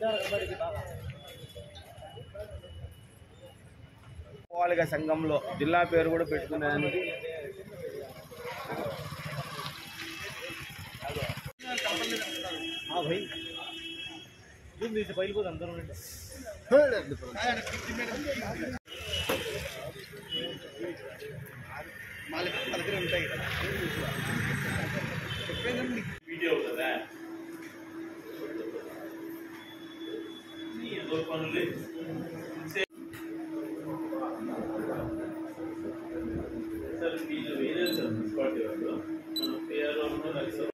పోవాలిగా సంఘంలో జిల్లా పేరు కూడా పెట్టుకునేదానికి भाई दूध नीचे पहले को अंदर होने వీడియో కదా ఏదో పనులు సార్ వీళ్ళు వేరే సార్ మున్సిపాలిటీ వాళ్ళు మనం పేరు సార్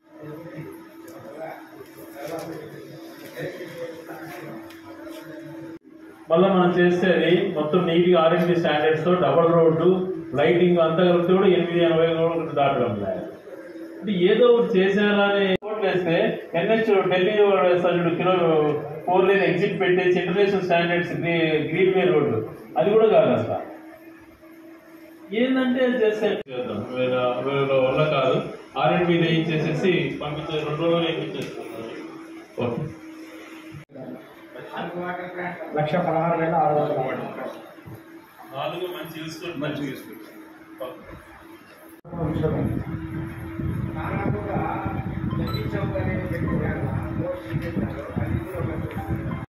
మళ్ళీ మనం చేస్తే అది మొత్తం నీట్గా ఆర్ఎండి స్టాండర్డ్స్ తో డబల్ రోడ్డు లైటింగ్ అంతా కలిపితే కూడా ఎనిమిది ఎనభై కూడా దాటడం లేదు అంటే ఏదో ఒకటి చేసేయాలని రోడ్ వేస్తే ఎన్హెచ్ ఢిల్లీ సజ్జుడు కిలో ఫోర్ లైన్ ఎగ్జిట్ పెట్టేసి international standards green way road అది కూడా కాదు అసలు ఏంటంటే అది చేస్తే చేద్దాం వేరే వేరే వల్ల కాదు ఆర్ఎండ్బి వేయించేసేసి పంపించే రెండు రోజులు వేయించేస్తున్నాం ఓకే లక్ష పదహారు వేల ఆరు వందల నాలుగు మంచి యూస్ఫుల్ మంచి యూస్ఫుల్ నాన్నగా